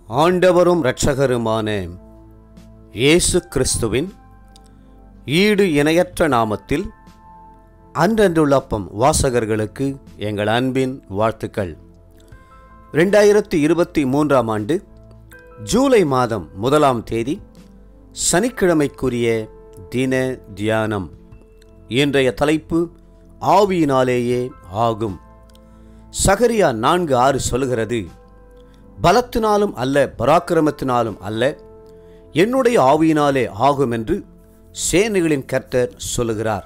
ஆண்டவரும் இரட்சகருமான இயேசு கிறிஸ்துவின் ஈடு இணையற்ற நாமத்தில் அன்றன்றுள்ளப்பம் வாசகர்களுக்கு எங்கள் அன்பின் வாழ்த்துக்கள் ரெண்டாயிரத்தி இருபத்தி மூன்றாம் ஆண்டு ஜூலை மாதம் முதலாம் தேதி சனிக்கிழமைக்குரிய தின தியானம் இன்றைய தலைப்பு ஆவியினாலேயே ஆகும் சகரியா நான்கு ஆறு சொல்கிறது பலத்தினாலும் அல்ல பராக்கிரமத்தினாலும் அல்ல என்னுடைய ஆவியினாலே ஆகும் என்று சேனைகளின் கர்த்தர் சொல்லுகிறார்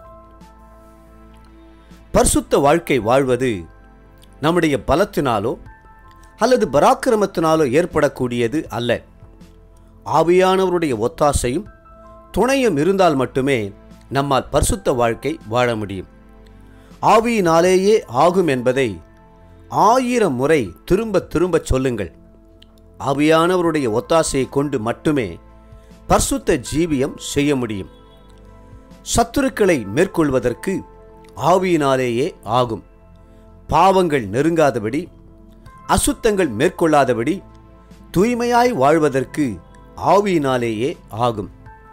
பரிசுத்த வாழ்க்கை வாழ்வது நம்முடைய பலத்தினாலோ அல்லது பராக்கிரமத்தினாலோ ஏற்படக்கூடியது அல்ல ஆவியானவருடைய ஒத்தாசையும் துணையும் இருந்தால் மட்டுமே நம்மால் பரிசுத்த வாழ்க்கை வாழ முடியும் ஆவியினாலேயே ஆகும் என்பதை ஆயிரம் முறை திரும்ப திரும்ப சொல்லுங்கள் ஆவியானவருடைய ஒத்தாசையை கொண்டு மட்டுமே பரிசுத்த ஜீவியம் செய்ய முடியும் சத்துருக்களை மேற்கொள்வதற்கு ஆவியினாலேயே ஆகும் பாவங்கள் நெருங்காதபடி அசுத்தங்கள் மேற்கொள்ளாதபடி தூய்மையாய் வாழ்வதற்கு ஆவியினாலேயே ஆகும்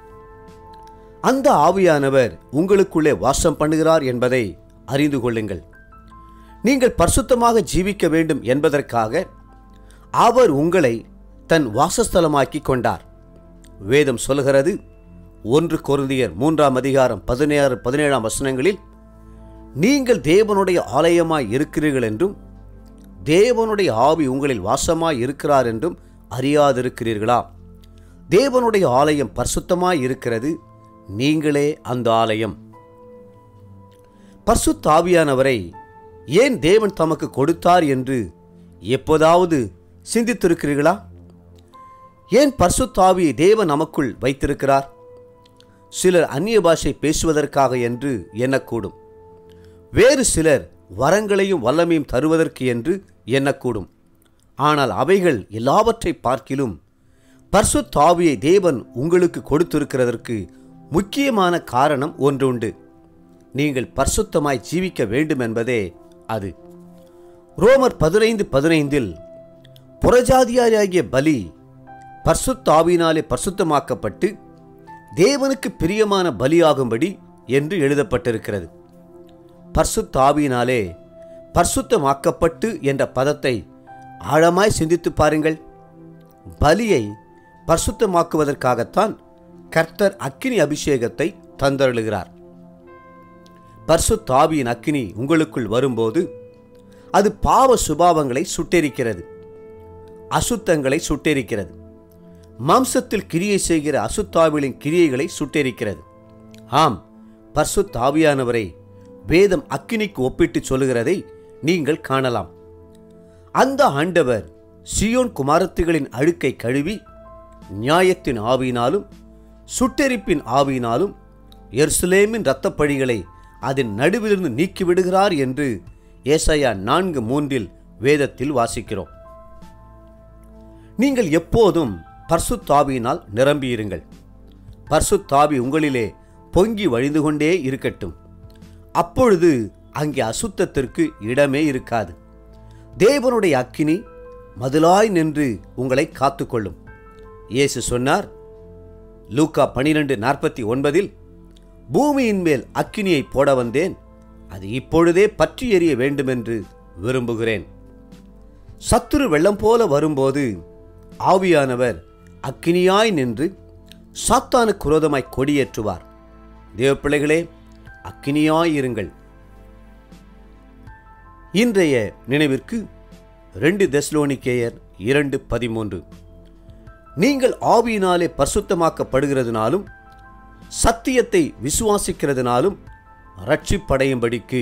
அந்த ஆவியானவர் உங்களுக்குள்ளே வாசம் பண்ணுகிறார் என்பதை அறிந்து கொள்ளுங்கள் நீங்கள் பரிசுத்தமாக ஜீவிக்க வேண்டும் என்பதற்காக அவர் உங்களை தன் வாசஸ்தலமாக்கி கொண்டார் வேதம் சொல்கிறது ஒன்று கொருந்தியர் மூன்றாம் அதிகாரம் பதினேழு பதினேழாம் வசனங்களில் நீங்கள் தேவனுடைய ஆலயமாய் இருக்கிறீர்கள் என்றும் தேவனுடைய ஆவி உங்களில் வாசமாய் இருக்கிறார் என்றும் அறியாதிருக்கிறீர்களா தேவனுடைய ஆலயம் பரிசுத்தமாய் இருக்கிறது நீங்களே அந்த ஆலயம் பரிசுத்த ஆவியானவரை ஏன் தேவன் தமக்கு கொடுத்தார் என்று எப்போதாவது சிந்தித்திருக்கிறீர்களா ஏன் பரிசுத்தாவியை தேவன் நமக்குள் வைத்திருக்கிறார் சிலர் அந்நிய பாஷை பேசுவதற்காக என்று எண்ணக்கூடும் வேறு சிலர் வரங்களையும் வல்லமையும் தருவதற்கு என்று எண்ணக்கூடும் ஆனால் அவைகள் எல்லாவற்றை பார்க்கிலும் பரிசுத்தாவியை தேவன் உங்களுக்கு கொடுத்திருக்கிறதற்கு முக்கியமான காரணம் ஒன்றுண்டு நீங்கள் பரிசுத்தமாய் ஜீவிக்க வேண்டும் என்பதே அது ரோமர் பதினைந்து பதினைந்தில் புறஜாதியாரியாகிய பலி பர்சுத்தாவினாலே பரிசுத்தமாக்கப்பட்டு தேவனுக்கு பிரியமான பலியாகும்படி என்று எழுதப்பட்டிருக்கிறது பர்சுத்தாவியினாலே பரிசுத்தமாக்கப்பட்டு என்ற பதத்தை ஆழமாய் சிந்தித்து பாருங்கள் பலியை பரிசுத்தமாக்குவதற்காகத்தான் கர்த்தர் அக்கினி அபிஷேகத்தை தந்தருளுகிறார் பர்சுத்தாவியின் அக்கினி உங்களுக்குள் வரும்போது அது பாவ சுபாவங்களை சுட்டெரிக்கிறது அசுத்தங்களை சுட்டெரிக்கிறது மாம்சத்தில் கிரியை செய்கிற அசுத்தாவிலின் கிரியைகளை சுட்டெரிக்கிறது ஆம் பர்சுத் ஆவியானவரை வேதம் அக்கினிக்கு ஒப்பிட்டு சொல்லுகிறதை நீங்கள் காணலாம் அந்த ஆண்டவர் சியோன் குமாரத்துகளின் அழுக்கை கழுவி நியாயத்தின் ஆவியினாலும் சுட்டெரிப்பின் ஆவியினாலும் எர்சுலேமின் இரத்தப்பழிகளை அதன் நடுவிலிருந்து நீக்கிவிடுகிறார் என்று ஏசாயா நான்கு மூன்றில் வேதத்தில் வாசிக்கிறோம் நீங்கள் எப்போதும் பர்சுத்தாவியினால் நிரம்பியிருங்கள் பர்சுத்தாவி உங்களிலே பொங்கி வழிந்து கொண்டே இருக்கட்டும் அப்பொழுது அங்கே அசுத்தத்திற்கு இடமே இருக்காது தேவனுடைய அக்கினி மதுளாய் நின்று உங்களை காத்துக்கொள்ளும் இயேசு சொன்னார் லூக்கா பனிரெண்டு நாற்பத்தி ஒன்பதில் பூமியின் மேல் அக்கினியை போட வந்தேன் அது இப்பொழுதே பற்றி எறிய வேண்டுமென்று விரும்புகிறேன் சத்துரு வெள்ளம் போல வரும்போது ஆவியானவர் அக்கினியாய் நின்று சாத்தானு குரோதமாய் கொடியேற்றுவார் தேவ பிள்ளைகளே அக்கினியாயிருங்கள் இன்றைய நினைவிற்கு ரெண்டு தெஸ்லோனிக்கேயர் இரண்டு பதிமூன்று நீங்கள் ஆவியினாலே பரிசுத்தமாக்கப்படுகிறதுனாலும் சத்தியத்தை விசுவாசிக்கிறதுனாலும் ரட்சிப்படையும்படிக்கு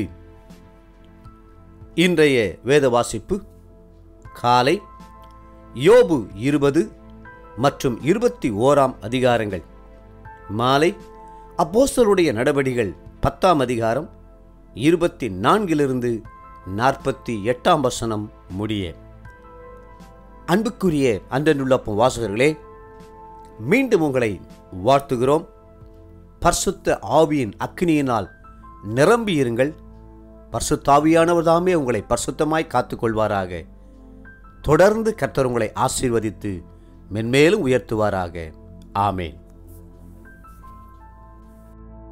இன்றைய வேத வாசிப்பு காலை யோபு இருபது மற்றும் இருபத்தி ஓராம் அதிகாரங்கள் மாலை அப்போஸ்தலருடைய நடவடிகள் பத்தாம் அதிகாரம் இருபத்தி நான்கிலிருந்து நாற்பத்தி எட்டாம் வசனம் முடிய அன்புக்குரிய அன்றனுள்ளப்பம் வாசகர்களே மீண்டும் உங்களை வாழ்த்துகிறோம் பரிசுத்த ஆவியின் அக்னியினால் நிரம்பியிருங்கள் பரிசுத்தாவியானவர் தாமே உங்களை பரிசுத்தமாய் காத்துக்கொள்வாராக தொடர்ந்து கர்த்தர் உங்களை ஆசீர்வதித்து மென்மேலும் உயர்த்துவாராக ஆமேன்